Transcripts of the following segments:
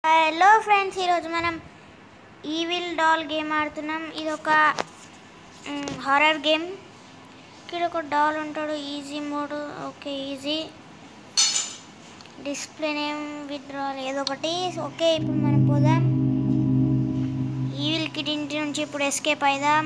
Hello friends ఈరోజు మనం evil doll game ఆడుతున్నాం ఇది ఒక హారర్ గేమ్ ఇక్కడ ఒక డాల్ ఉంటాడు easy mode okay easy display name withdrawal ఏదో ఒకటి ఓకే ఇప్పుడు మనం పోదాం ఈవిల్ కిట్ ఇంటి నుంచి ఇప్పుడు ఎస్కేప్ అయిదాం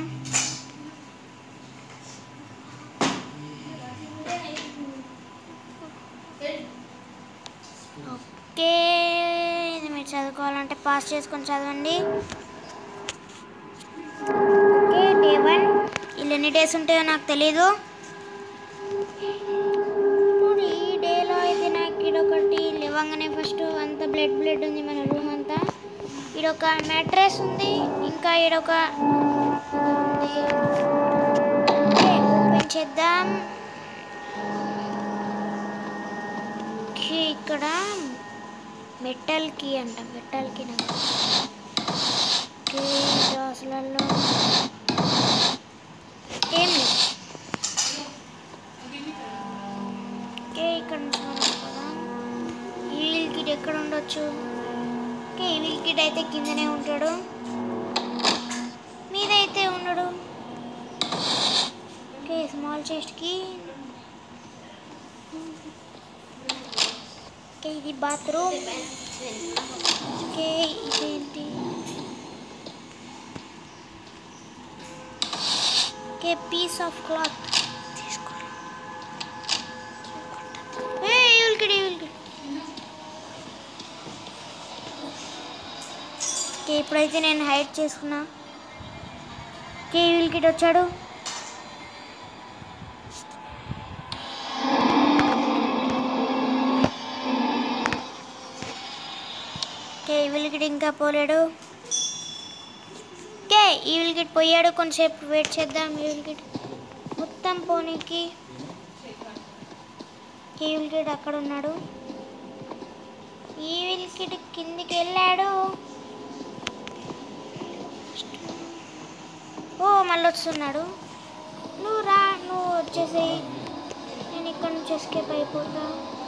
ఓకే ఇది మీరు చదువుకోవాలంటే పాస్ చేసుకొని చదవండి ఓకే డే వన్ వీళ్ళు ఎన్ని డేస్ ఉంటాయో నాకు తెలీదు ఇప్పుడు ఈ డేలో అయితే నాకు ఇదొకటి లేవంగానే ఫస్ట్ అంత బ్లడ్ బ్లడ్ ఉంది మన రూమ్ అంతా ఈడొక మ్యాట్రెస్ ఉంది ఇంకా ఈడొక ఉంది ఓకే, ఓపెన్ చేద్దాం ఓకే ఇక్కడ మెటల్ కీ అంట మెటల్ కీ నాకు ఓకే దోసలలో ఏం లేదు ఓకే ఇక్కడ నుంచి మనం పోదాం ఈ వీల్ కిట్ ఎక్కడ ఉండొచ్చు ఓకే ఈ వీల్ కిట్ అయితే కిందనే ఉంటాడు మీదైతే ఉండడు ఓకే స్మాల్ చెస్ట్కి ఓకే ఇది బాత్రూమ్ ఓకే ఇదేంటి ఓకే పీస్ ఆఫ్ క్లాత్ తీసుకో ఏ ఇవిల్కిడి ఇవిల్కిడి ఓకే ఇప్పుడైతే నేను హైడ్ చేసుకున్నా ఓకే ఇవిల్కిడ్ వచ్చాడు ఓకే ఈ విల్కిట్ ఇంకా పోలేడు ఓకే ఈ విల్కిట్ పోయాడు కొంచెంసేపు వెయిట్ చేద్దాం ఈ విల్కిట్ మొత్తం పోనీకి ఈ విల్కిట్ అక్కడ ఉన్నాడు ఈ విల్కిట్ కిందికి వెళ్ళాడు ఓ మళ్ళీ వస్తున్నాడు నువ్వు రా నువ్వు వచ్చేసేయి నేను ఇక్కడ నుంచి ఎస్కేప్ అయిపోతా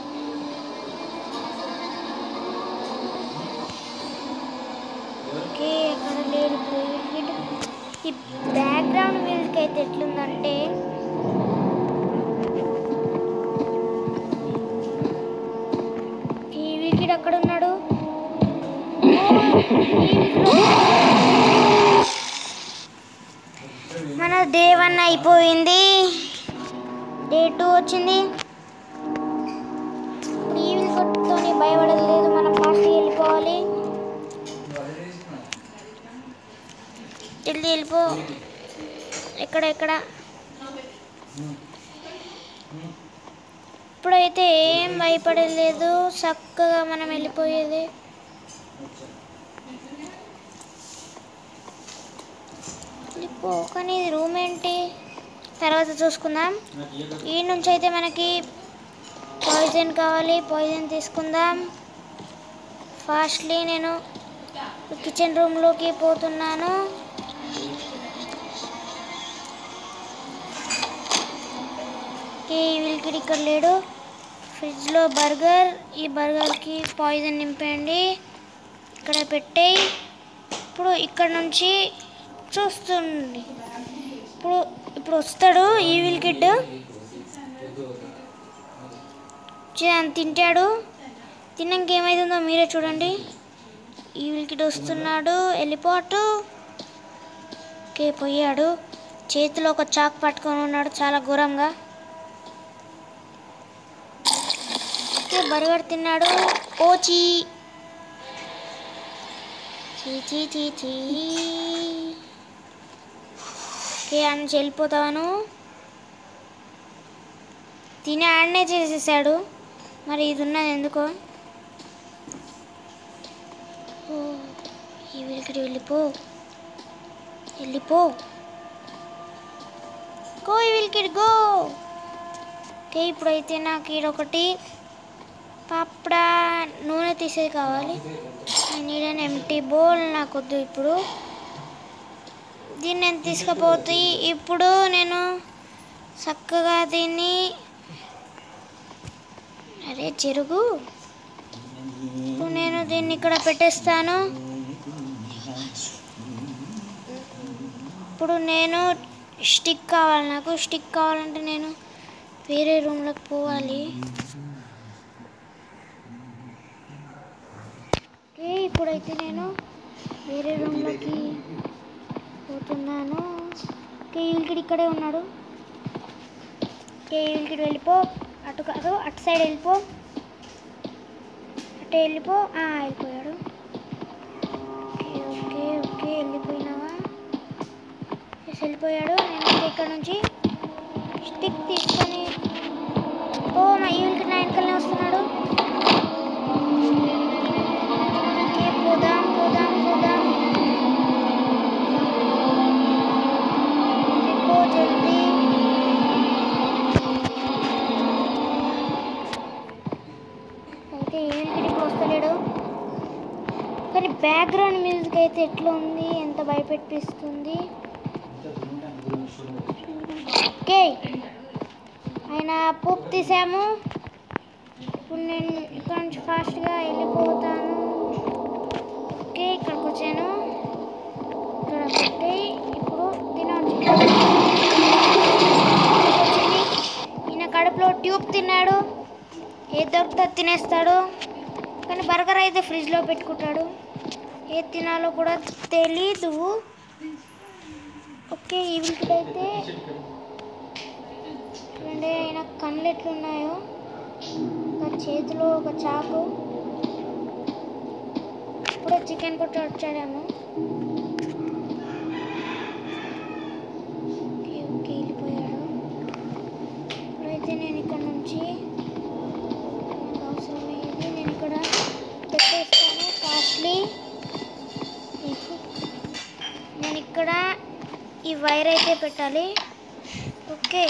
ఓకే అక్కడ లేడు ప్రైవేట్ ఈ బ్యాక్గ్రౌండ్ మ్యూజిక్ అయితే ఎట్లుందంటే ఈ వికెట్ అక్కడ ఉన్నాడు మన డే వన్ అయిపోయింది డే టూ వచ్చింది ఇప్పుడు ఈ వికెట్తోని భయపడలేదు మనం ఫాస్ట్ వెళ్ళిపోవాలి జల్దీ వెళ్ళిపో ఎక్కడ ఎక్కడ ఇప్పుడైతే ఏం భయపడలేదు చక్కగా మనం వెళ్ళిపోయేది వెళ్ళిపో కానీ ఇది రూమ్ ఏంటి తర్వాత చూసుకుందాం ఈ నుంచి అయితే మనకి పాయిజన్ కావాలి పాయిజన్ తీసుకుందాం ఫాస్ట్లీ నేను కిచెన్ రూమ్లోకి పోతున్నాను ఓకే వీళ్ళకి ఇక్కడ లేడు ఫ్రిడ్జ్లో బర్గర్ ఈ బర్గర్కి పాయిజన్ నింపండి ఇక్కడ పెట్టేయి ఇప్పుడు ఇక్కడ నుంచి చూస్తుంది ఇప్పుడు ఇప్పుడు వస్తాడు ఈ వీల్ కిడ్ తింటాడు తిన్నాక ఏమైతుందో మీరే చూడండి ఈ వీల్ కిడ్ వస్తున్నాడు వెళ్ళిపోటు ఓకే పోయాడు చేతిలో ఒక చాక్ పట్టుకొని ఉన్నాడు చాలా ఘోరంగా ఓకే బర్గర్ తిన్నాడు ఓచి చీ చీ చీ చీ ఓకే అని వెళ్ళిపోతాను తిని ఆడనే చేసేసాడు మరి ఇది ఉన్నది ఎందుకో ఓ ఈ వీళ్ళకి వెళ్ళిపో వెళ్ళిపో గో ఈ వీళ్ళకి గో ఓకే ఇప్పుడైతే నాకు ఈడొకటి పాపడా నూనె తీసేది కావాలి నీడ్ అన్ ఎంటీ బౌల్ నాకు వద్దు ఇప్పుడు దీన్ని నేను తీసుకుపోతే ఇప్పుడు నేను చక్కగా దీన్ని అరే చెరుగు ఇప్పుడు నేను దీన్ని ఇక్కడ పెట్టేస్తాను ఇప్పుడు నేను స్టిక్ కావాలి నాకు స్టిక్ కావాలంటే నేను వేరే రూమ్లోకి పోవాలి ఓకే ఇప్పుడైతే నేను వేరే రూమ్లోకి పోతున్నాను ఓకే ఈవిల్కిడ్ ఇక్కడే ఉన్నాడు ఓకే ఈవిల్కిడ్ వెళ్ళిపో అటు కాదు అటు సైడ్ వెళ్ళిపో అటు వెళ్ళిపో ఆ, వెళ్ళిపోయాడు ఓకే ఓకే ఓకే వెళ్ళిపోయినావా ఎస్, వెళ్ళిపోయాడు నేను ఇంకా ఇక్కడ నుంచి స్టిక్ తీసుకొని ఓ మా ఈవిల్కిడ్ నా వెనకలనే వస్తున్నాడు ఓకే పోదాం పోదాం పోదాం వెళ్ళిపో జల్దీ అయితే ఈవిల్కిడ్ ఇప్పుడు వస్తలేడు కానీ బ్యాక్గ్రౌండ్ మ్యూజిక్ అయితే ఎట్లా ఉంది ఎంత భయపెట్టిస్తుంది ఓకే ఆయన పూప్ తీసాము ఇప్పుడు నేను ఇక్కడ నుంచి ఫాస్ట్గా వెళ్ళిపోతాను ఓకే ఇక్కడికి వచ్చాను ఇక్కడ పెట్టి ఇప్పుడు తినొచ్చు వచ్చింది ఈయన కడుపులో ట్యూబ్ తిన్నాడు ఏది దొరికితే అది తినేస్తాడు కానీ బర్గర్ అయితే ఫ్రిడ్జ్లో పెట్టుకుంటాడు ఏది తినాలో కూడా తెలీదు ఓకే ఈ వీటికి అయితే చూడండి ఆయన కళ్ళు ఎట్లున్నాయో ఒక చేతిలో ఒక చాకు ఇప్పుడు చికెన్ కొట్టి వచ్చాడేమో ఓకే ఓకే వెళ్ళిపోయాడు ఇప్పుడైతే నేను ఇక్కడ నుంచి నాకు అవసరమయ్యేది నేను ఇక్కడ పెట్టేస్తాను ఫాస్ట్లీ నేను ఇక్కడ ఈ వైర్ అయితే పెట్టాలి ఓకే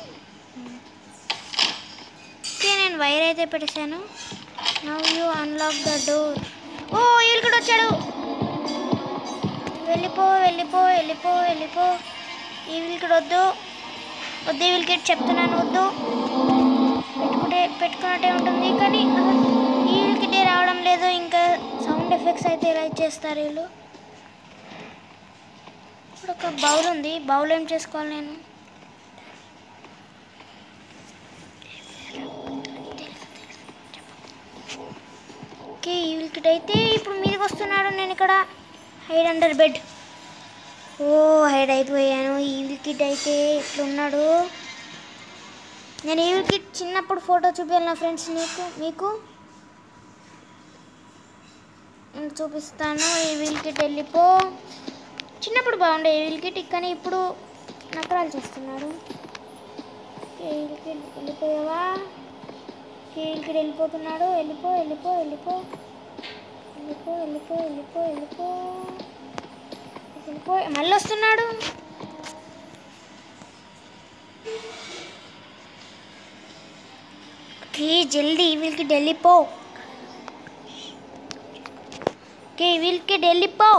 ఓకే నేను వైర్ అయితే పెట్టేశాను now you unlock the door ఓ వీళ్ళు కూడా వచ్చాడు వెళ్ళిపో వెళ్ళిపో వెళ్ళిపో వెళ్ళిపో ఈ వీళ్ళకి వద్దు వద్దు వీళ్ళకి చెప్తున్నాను వద్దు పెట్టుకుంటే పెట్టుకున్నట్టే ఉంటుంది కానీ ఈ వీళ్ళకి రావడం లేదు ఇంకా సౌండ్ ఎఫెక్ట్స్ అయితే ఇలా ఇచ్చేస్తారు వీళ్ళు ఇప్పుడు ఒక బౌల్ ఉంది బౌల్ ఏం చేసుకోవాలి నేను ఓకే ఈ వీళ్ళకి అయితే ఇప్పుడు మీదకి వస్తున్నాడు నేను ఇక్కడ హైడ్ అండర్ బెడ్ ఓ హైడ్ అయిపోయాను ఈ వీళ్ళకి అయితే ఎట్లున్నాడు నేను ఈ వీళ్ళకి చిన్నప్పుడు ఫోటో చూపించాను నా ఫ్రెండ్స్ నీకు మీకు నేను చూపిస్తాను ఈ వీళ్ళకి వెళ్ళిపో చిన్నప్పుడు బాగుండే ఈ వీళ్ళకి కానీ ఇప్పుడు నకరాలు చేస్తున్నాడు ఈ వీళ్ళకి వెళ్ళిపోయావా వీళ్ళకి వెళ్ళిపోతున్నాడు వెళ్ళిపో వెళ్ళిపో వెళ్ళిపో వెళ్ళిపో వెళ్ళిపో వెళ్ళిపో వెళ్ళిపో వెళ్ళిపో మళ్ళీ వస్తున్నాడు ఓకే జల్దీ వీళ్ళకి ఢిల్లీ పో ఓకే వీళ్ళకి ఢిల్లీ పో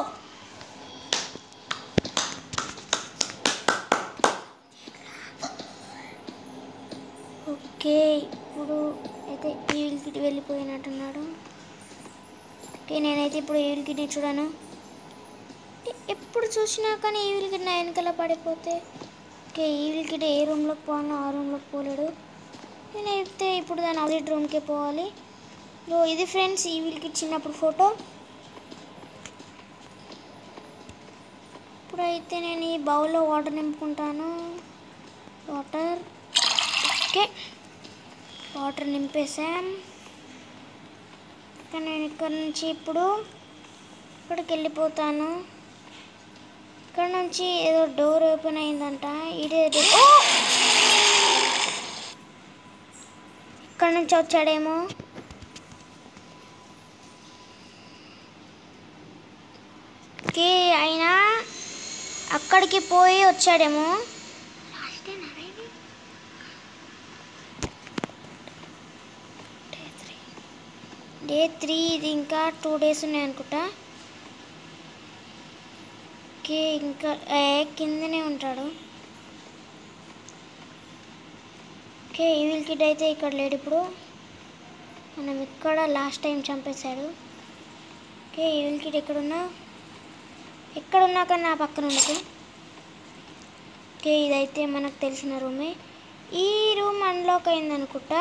ఓకే ఇప్పుడు అయితే ఈవిల్కి వెళ్ళిపోయినట్టున్నాడు ఓకే నేనైతే ఇప్పుడు ఈవిల్కి చూడాను ఎప్పుడు చూసినా కానీ ఈవిల్కి నా వెనకాల పడిపోతే ఓకే ఈవిల్కి ఏ రూమ్లోకి పోవాలో ఆ రూమ్లోకి పోలేడు నేనైతే ఇప్పుడు దాని ఆపోజిట్ రూమ్కే పోవాలి సో ఇది ఫ్రెండ్స్ ఈవిల్కి చిన్నప్పుడు ఫోటో ఇప్పుడైతే నేను ఈ బౌల్లో వాటర్ నింపుకుంటాను వాటర్ ఓకే వాటర్ నింపేసాం ఇంకా నేను ఇక్కడ నుంచి ఇప్పుడు ఇక్కడికి వెళ్ళిపోతాను ఇక్కడ నుంచి ఏదో డోర్ ఓపెన్ అయిందంట ఇదే డోర్ ఓ! ఇక్కడ నుంచి వచ్చాడేమో ఓకే ఆయన అక్కడికి పోయి వచ్చాడేమో డే త్రీ ఇది ఇంకా టూ డేస్ ఉన్నాయి అనుకుంటా ఓకే ఇంకా ఏ, కిందనే ఉంటాడు ఓకే ఈవిల్ కిడ్ అయితే ఇక్కడ లేడు ఇప్పుడు మనం ఇక్కడ లాస్ట్ టైం చంపేశాడు ఓకే ఈవిల్ కిడ్ ఎక్కడున్నా ఎక్కడున్నా కానీ నా పక్కన ఉండకు ఓకే ఇదైతే మనకు తెలిసిన రూమే ఈ రూమ్ అన్లాక్ అయింది అనుకుంటా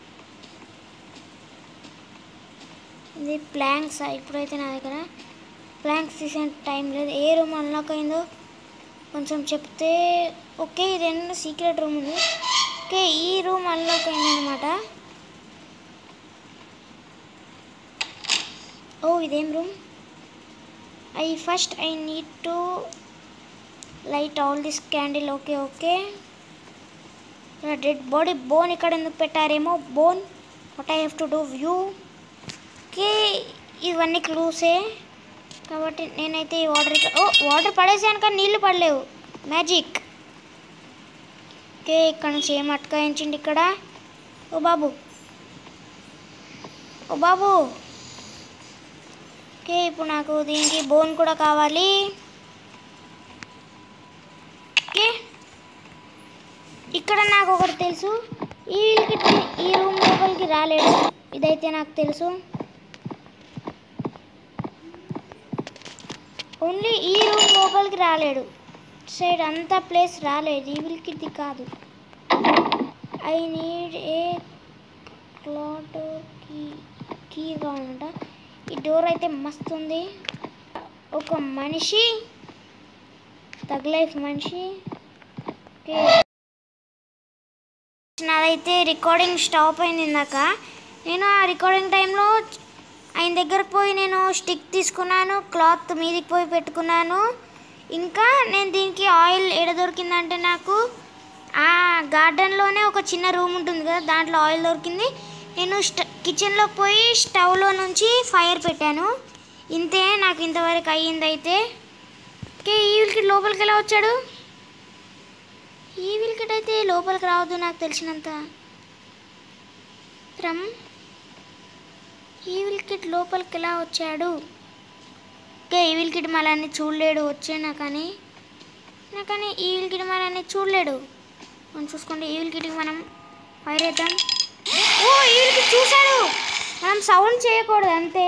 ఇది ప్లాంక్స్ ఇప్పుడైతే నా దగ్గర ప్లాంక్స్ తీసే టైం లేదు ఏ రూమ్ అన్లాక్ అయిందో కొంచెం చెప్తే ఓకే ఇది రెండు సీక్రెట్ రూమ్ ఉంది ఓకే ఈ రూమ్ అన్లాక్ అయిందనమాట ఓ ఇదేం room I first I need to light all this candle okay okay dead body bone ఇక్కడ ఎందుకు పెట్టారేమో bone what I have to do view okay ఇవన్నీ క్లూసే కాబట్టి నేనైతే ఈ వాటర్ ఓ వాటర్ పడేసాను కానీ నీళ్ళు పడలేవు మ్యాజిక్ ఓకే ఇక్కడ నుంచి ఏం అటకాయించండి ఇక్కడ ఓ బాబు ఓ బాబు ఓకే ఇప్పుడు నాకు దీనికి బోన్ కూడా కావాలి ఓకే ఇక్కడ నాకు ఒకటి తెలుసు ఈ వీళ్ళకి ఈ రూమ్ లోపలికి రాలేడు ఇదైతే నాకు తెలుసు ఓన్లీ ఈ రూమ్ లోపలికి రాలేడు సైడ్ అంతా ప్లేస్ రాలేదు ఈ వీళ్ళకి ఇది కాదు I need a clot key key కావాలంట ఈ డోర్ అయితే మస్తు ఉంది ఒక మనిషి తగ్ లైఫ్ మనిషి ఓకే నాదైతే రికార్డింగ్ స్టాప్ అయింది ఇందాక నేను ఆ రికార్డింగ్ టైంలో ఆయన దగ్గరకు పోయి నేను స్టిక్ తీసుకున్నాను క్లాత్ మీదకి పోయి పెట్టుకున్నాను ఇంకా నేను దీనికి ఆయిల్ ఎడ దొరికిందంటే నాకు ఆ గార్డెన్లోనే ఒక చిన్న రూమ్ ఉంటుంది కదా దాంట్లో ఆయిల్ దొరికింది నేను స్ట కిచెన్లో పోయి స్టవ్లో నుంచి ఫైర్ పెట్టాను ఇంతే నాకు ఇంతవరకు అయ్యింది అయితే ఓకే ఈ వీళ్ళకి లోపలికి ఎలా వచ్చాడు ఈ విల్కెట్ అయితే లోపలికి రావద్దు నాకు తెలిసినంత రమ్ ఈ విల్కెట్ లోపలికి ఎలా వచ్చాడు ఓకే ఈ విల్కెట్ మళ్ళీ చూడలేడు వచ్చేనా కానీ నా కానీ ఈ విల్కెట్ మళ్ళీ చూడలేడు మనం చూసుకోండి ఈ విల్కెట్కి మనం ఫైర్ వేద్దాం ఓ ఈ విల్కెట్ చూశాడు మనం సౌండ్ చేయకూడదు అంతే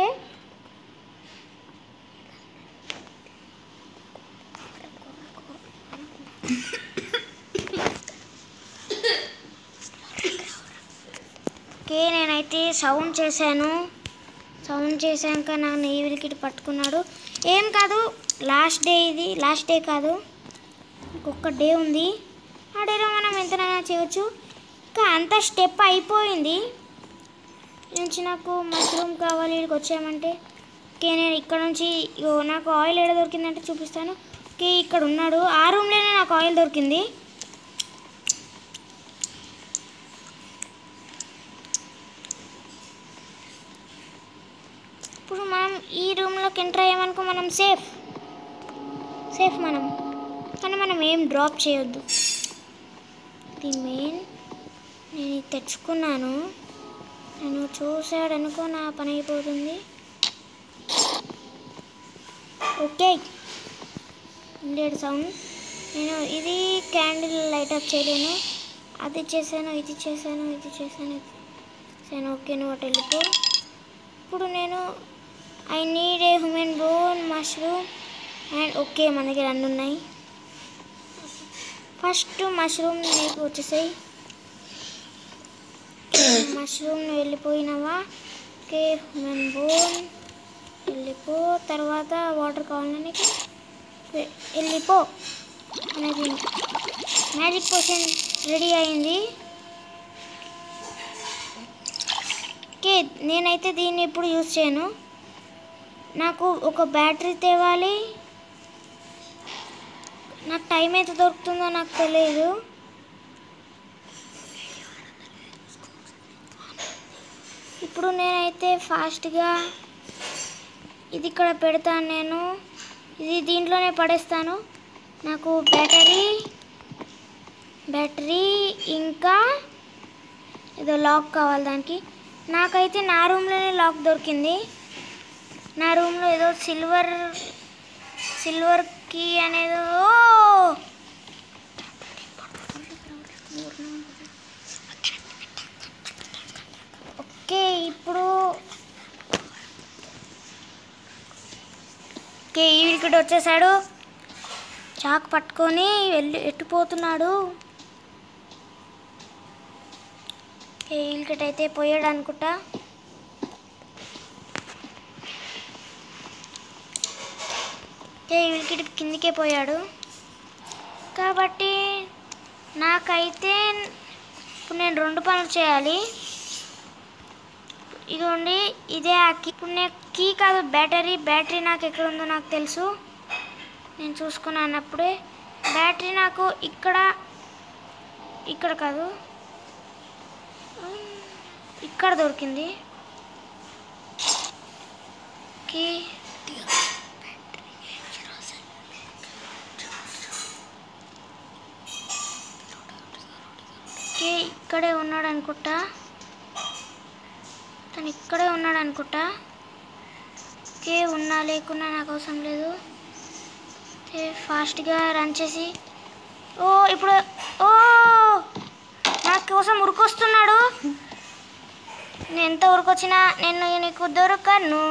ఓకే నేనైతే సౌండ్ చేశాను సౌండ్ చేశాక నన్ను ఈ విలికిటి పట్టుకున్నాడు ఏం కాదు లాస్ట్ డే ఇది లాస్ట్ డే కాదు ఇంకొక డే ఉంది ఆ డేలో మనం ఎంతనైనా చేయొచ్చు ఇంకా అంత స్టెప్ అయిపోయింది నుంచి నాకు మష్రూమ్ కావాలి ఇక్కడికి వచ్చామంటే ఓకే నేను ఇక్కడ నుంచి ఇగో నాకు ఆయిల్ ఎక్కడ దొరికిందంటే చూపిస్తాను ఓకే ఇక్కడ ఉన్నాడు ఆ రూమ్లోనే నాకు ఆయిల్ దొరికింది ఇప్పుడు మనం ఈ రూమ్లోకి ఎంటర్ అయ్యామనుకో మనం సేఫ్ సేఫ్ మనం కానీ మనం ఏం డ్రాప్ చేయొద్దు ది మెయిన్ నేను ఇది తెచ్చుకున్నాను నేను చూశాడనుకో నా పని అయిపోతుంది ఓకే ఇండియడ్ సౌండ్ నేను ఇది క్యాండిల్ లైట్ అప్ చేయలేను అది చేశాను ఇది చేశాను ఇది చేశాను ఇది చేశాను ఓకే నువ్వు అటు వెళ్ళిపో ఇప్పుడు నేను I need a human bone mushroom and okay మన దగ్గర అన్నీ ఉన్నాయి ఫస్ట్ మష్రూమ్ నీకు వచ్చేసాయి మష్రూమ్ వెళ్ళిపోయినావా ఓకే హ్యూమన్ బోన్ వెళ్ళిపో తర్వాత వాటర్ కావాలని నీకు వె- వెళ్ళిపో అనేది మ్యాజిక్ పోషన్ రెడీ అయింది ఓకే నేనైతే దీన్ని ఇప్పుడు యూజ్ చేయను నాకు ఒక బ్యాటరీ తేవాలి నాకు టైం అయితే దొరుకుతుందో నాకు తెలియదు ఇప్పుడు నేనైతే ఫాస్ట్గా ఇది ఇక్కడ పెడతాను నేను ఇది దీంట్లోనే పడేస్తాను నాకు బ్యాటరీ బ్యాటరీ ఇంకా ఏదో లాక్ కావాలి దానికి నాకైతే నా రూమ్లోనే లాక్ దొరికింది నా రూమ్లో ఏదో సిల్వర్ సిల్వర్ కీ అనేదో ఓకే ఇప్పుడు ఓకే ఈవిల్ కిడ్ వచ్చేసాడు చాకు పట్టుకొని వెళ్ళి ఎట్టుపోతున్నాడు ఓకే ఈవిల్ కిడ్ అయితే పోయాడు అనుకుంటా ఓకే ఈవిల్ కిడ్ కిందికే పోయాడు కాబట్టి నాకైతే ఇప్పుడు నేను రెండు పనులు చేయాలి ఇదిగోండి ఇదే ఆ కీ ఇప్పుడు నేను కీ కాదు బ్యాటరీ బ్యాటరీ నాకు ఎక్కడ ఉందో నాకు తెలుసు నేను చూసుకున్నాను అప్పుడే బ్యాటరీ నాకు ఇక్కడ ఇక్కడ కాదు ఇక్కడ దొరికింది కీ ఓకే ఇక్కడే ఉన్నాడు అనుకుంటా తను ఇక్కడే ఉన్నాడు అనుకుంటా ఓకే ఉన్నా లేకున్నా నాకు అవసరం లేదు ఓకే ఫాస్ట్గా రన్ చేసి ఓ ఇప్పుడు ఓ నా కోసం ఉరికొస్తున్నాడు నేను ఎంత ఉరికొచ్చినా నేను నీకు దొరకను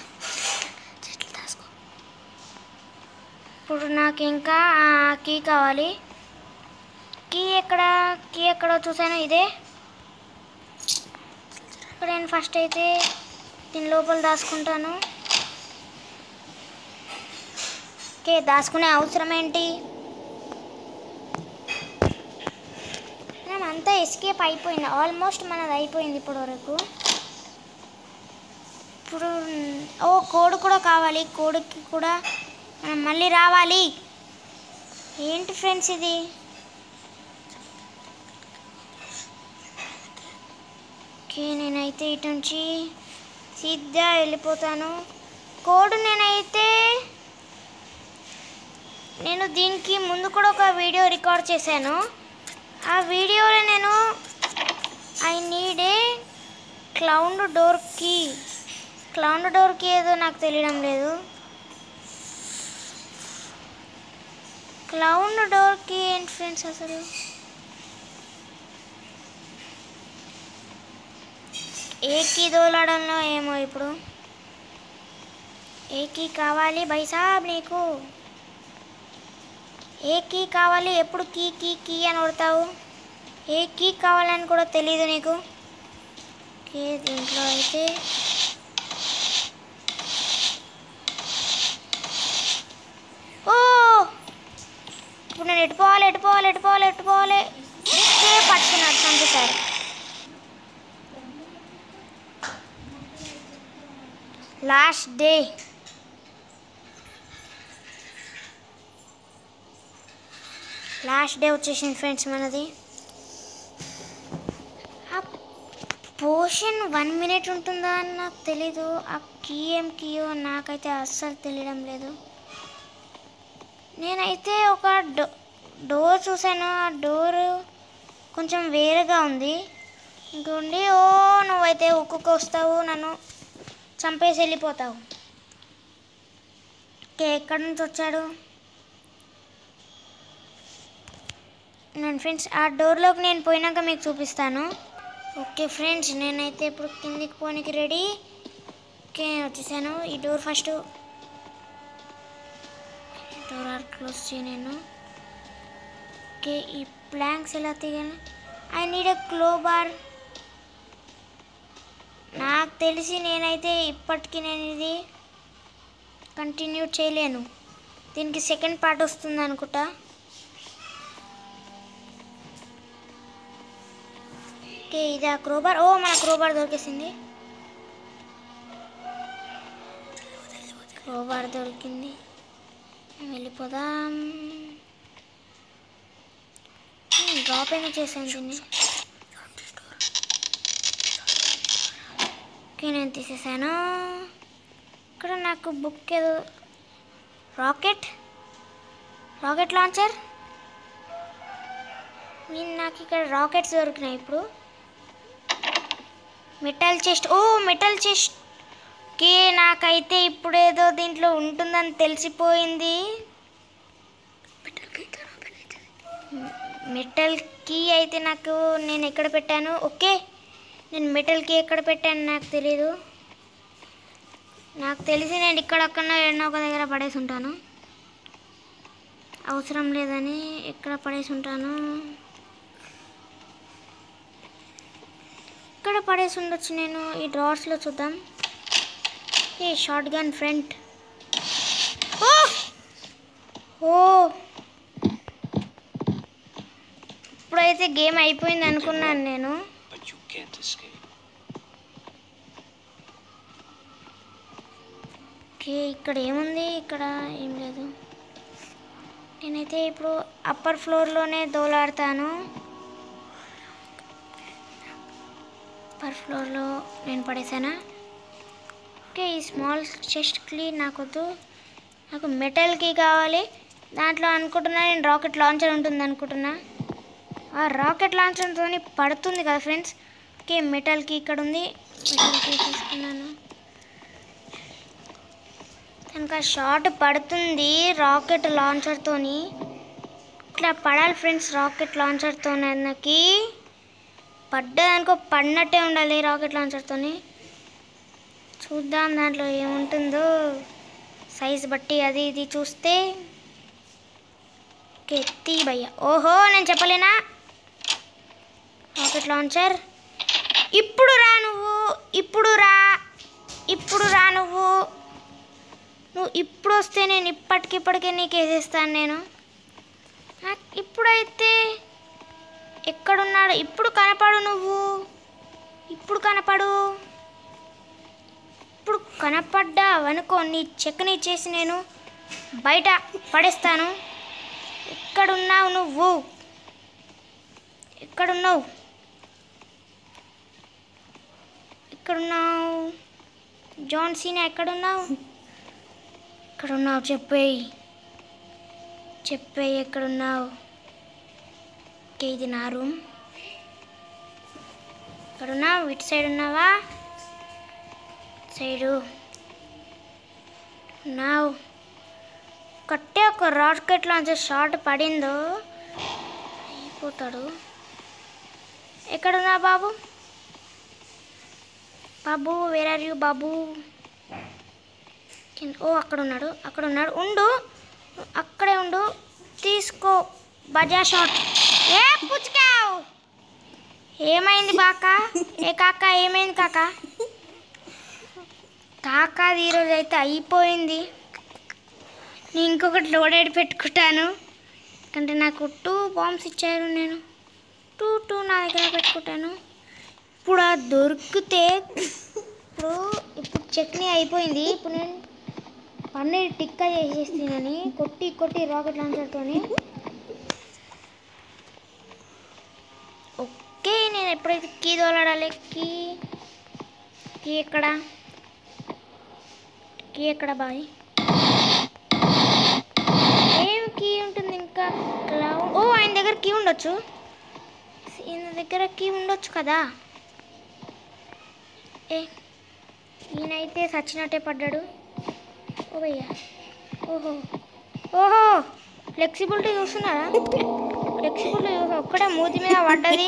ఇప్పుడు నాకు ఇంకా ఆ కీ కావాలి కీ ఎక్కడ కీ ఎక్కడో చూసాను ఇదే ఇక్కడ నేను ఫస్ట్ అయితే దీని లోపల దాచుకుంటాను ఓకే దాచుకునే అవసరం ఏంటి మనం అంతా ఎస్కేప్ అయిపోయింది ఆల్మోస్ట్ మనది అయిపోయింది ఇప్పటి వరకు ఇప్పుడు ఓ కోడ్ కూడా కావాలి కోడ్కి కూడా మనం మళ్ళీ రావాలి ఏంటి ఫ్రెండ్స్ ఇది ఓకే నేనైతే ఇటు నుంచి సీదా వెళ్ళిపోతాను కోడ్ నేనైతే నేను దీనికి ముందు కూడా ఒక వీడియో రికార్డ్ చేశాను ఆ వీడియోలో నేను ఐ నీడ్ ఏ క్లౌండ్ డోర్కి క్లౌండ్ డోర్కి ఏదో నాకు తెలియడం లేదు క్లౌండ్ డోర్కి ఏంటి ఫ్రెండ్స్ అసలు ఏకి దోలడంలో ఏమో ఇప్పుడు ఏకి కావాలి బైసాబ్ నీకు ఏ కీ కావాలి ఎప్పుడు కీ కీ కీ అని కొడతావు ఏ కీ కావాలని కూడా తెలియదు నీకు ఓకే దీంట్లో అయితే ఓ ఇప్పుడు నేను ఎటుపోవాలి ఎటుపోవాలి ఎటుపోవాలి ఎటుపోవాలి ఓకే పట్టుకున్నాడు చంపేశారు లాస్ట్ డే లాస్ట్ డే వచ్చేసింది ఫ్రెండ్స్ మనది ఆ పోషన్ వన్ మినిట్ ఉంటుందా అని నాకు తెలీదు ఆ కీ ఏం కీయో నాకైతే అస్సలు తెలియడం లేదు నేనైతే ఒక డో డోర్ చూసాను ఆ డోర్ కొంచెం వేరుగా ఉంది ఇంకోండి ఓ నువ్వైతే ఉక్కుకు వస్తావు నన్ను చంపేసి వెళ్ళిపోతావు ఓకే ఎక్కడి నుంచి వచ్చాడు నేను ఫ్రెండ్స్ ఆ డోర్లోకి నేను పోయినాక మీకు చూపిస్తాను ఓకే ఫ్రెండ్స్ నేనైతే ఇప్పుడు కిందికి పోనీకి రెడీ ఓకే వచ్చేసాను ఈ door first door are close చేయ నేను ఓకే ఈ ప్లాంక్స్ ఎలా తీయను I need a crowbar నాకు తెలిసి నేనైతే ఇప్పటికీ నేను ఇది కంటిన్యూ చేయలేను దీనికి సెకండ్ పార్ట్ వస్తుంది అనుకుంటా ఓకే ఇది ఆ క్రోబార్ ఓ మన క్రోబార్ దొరికేసింది క్రోబార్ దొరికింది వెళ్ళిపోదాం డ్రాప్ అయినా చేశాను దీన్ని ఓకే నేను తీసేసాను ఇక్కడ నాకు బుక్ ఏదో రాకెట్ రాకెట్ లాంచర్ నేను నాకు ఇక్కడ రాకెట్స్ దొరికినాయి ఇప్పుడు మెటల్ చెస్ట్ ఓ మెటల్ చెస్ట్ కి నాకైతే ఇప్పుడు ఏదో దీంట్లో ఉంటుందని తెలిసిపోయింది మెటల్ కీ అయితే నాకు నేను ఎక్కడ పెట్టాను ఓకే నేను మెటల్ కీ ఎక్కడ పెట్టాను నాకు తెలీదు నాకు తెలిసి నేను ఇక్కడక్కడ ఎన్నో ఒక దగ్గర పడేసి ఉంటాను అవసరం లేదని ఎక్కడ పడేసి ఉంటాను ఇక్కడ పడేసి ఉండొచ్చు నేను ఈ డ్రార్స్లో చూద్దాం ఏ షార్ట్ గన్ ఫ్రంట్ ఓ ఓ ఇప్పుడైతే గేమ్ అయిపోయింది అనుకున్నాను నేను But you can't escape. Okay ఇక్కడ ఏముంది ఇక్కడ ఏం లేదు నేనైతే ఇప్పుడు అప్పర్ ఫ్లోర్లోనే దోలాడతాను అప్పర్ ఫ్లోర్లో నేను పడేసానా ఓకే ఈ స్మాల్ చెస్ట్ క్లీన్ నాకొద్దు నాకు మెటల్కి కావాలి దాంట్లో అనుకుంటున్నా నేను రాకెట్ లాంచర్ ఉంటుంది అనుకుంటున్నా ఆ రాకెట్ లాంచర్తో పడుతుంది కదా ఫ్రెండ్స్ ఓకే మెటల్కి ఇక్కడ ఉంది మెటల్కి తీసుకున్నాను కనుక షార్ట్ పడుతుంది రాకెట్ లాంచర్తోని ఇట్లా పడాలి ఫ్రెండ్స్ రాకెట్ లాంచర్తో నాకు పడ్డదనుకో పడినట్టే ఉండాలి రాకెట్ లాంచర్తోని చూద్దాం దాంట్లో ఏముంటుందో సైజ్ బట్టి అది ఇది చూస్తే ఓకే తీ భయ్య ఓహో నేను చెప్పలేనా రాకెట్ లాంచర్ ఇప్పుడు రా నువ్వు ఇప్పుడు రా ఇప్పుడు రా నువ్వు నువ్వు ఇప్పుడు వస్తే నేను ఇప్పటికిప్పటికే నీకు వేసేస్తాను నేను నాకు ఇప్పుడైతే ఎక్కడున్నాడు ఇప్పుడు కనపడు నువ్వు ఇప్పుడు కనపడు ఇప్పుడు కనపడ్డావు అనుకో నీ చెక్కని ఇచ్చేసి నేను బయట పడేస్తాను ఎక్కడున్నావు నువ్వు ఎక్కడున్నావు ఎక్కడున్నావు జాన్ సీనా ఎక్కడున్నావు ఎక్కడున్నావు చెప్పేయి చెప్పేయి ఎక్కడున్నావు ఓకే ఇది నా రూమ్ ఎక్కడున్నావు ఇటు సైడ్ ఉన్నావా సైడు ఉన్నావు కట్టే ఒక రాకెట్ లాంచర్ షార్ట్ పడిందో అయిపోతాడు ఎక్కడున్నా బాబు బాబు వేర్ ఆర్ యూ బాబు కింద- ఓ అక్కడ ఉన్నాడు అక్కడ ఉన్నాడు ఉండు అక్కడే ఉండు తీసుకో బజా షాట్ ఏ పుచ్చుకావు ఏమైంది బాక ఏ కాక ఏమైంది కాక కాకాది ఈరోజు అయితే అయిపోయింది నేను ఇంకొకటి లోడెడ్ పెట్టుకుంటాను ఎందుకంటే నాకు టూ బాంబ్స్ ఇచ్చారు నేను టూ టూ నా దగ్గర పెట్టుకుంటాను ఇప్పుడు ఆ దొరికితే ఇప్పుడు ఇప్పుడు చట్నీ అయిపోయింది ఇప్పుడు నేను పన్నీర్ టిక్కా చేసేస్తున్నాని కొట్టి కొట్టి రాకెట్ లాంచర్తోని ఓకే నేను ఎప్పుడైతే కీ దోలాడాలి కీ కీ ఎక్కడ కీ ఎక్కడ బాయ్ ఏం కీ ఉంటుంది ఇంకా క్లౌడ్ ఓ ఆయన దగ్గర కీ ఉండొచ్చు ఈయన దగ్గర కీ ఉండొచ్చు కదా ఏ ఈయనైతే సచ్చినట్టే పడ్డాడు ఓ భయ్యా ఓహో ఓహో ఫ్లెక్సిబిలిటీ చూస్తున్నారా ఫ్లెక్సిబిలిటీ చూసా ఒక్కడే మూతి మీద పడ్డది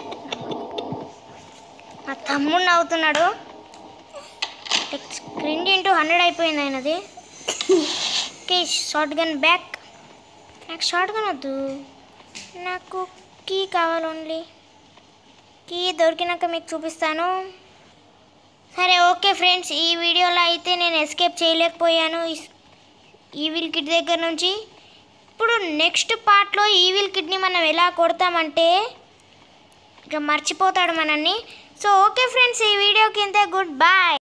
మా తమ్ముడు నవ్వుతున్నాడు స్క్రీన్ ఇంటూ హండ్రెడ్ అయిపోయింది ఆయనది ఓకే షార్ట్ గన్ బ్యాక్ నాకు షార్ట్ గన్ వద్దు నాకు కీ కావాలి ఓన్లీ కీ దొరికినాక మీకు చూపిస్తాను సరే ఓకే ఫ్రెండ్స్ ఈ వీడియోలో అయితే నేను ఎస్కేప్ చేయలేకపోయాను ఈ- ఈవిల్ కిడ్ దగ్గర నుంచి ఇప్పుడు నెక్స్ట్ పార్ట్లో ఈవిల్ కిడ్ని మనం ఎలా కొడతామంటే ఇక మర్చిపోతాడు మనల్ని సో ఓకే ఫ్రెండ్స్ ఈ వీడియోకి ఇంతే గుడ్ బాయ్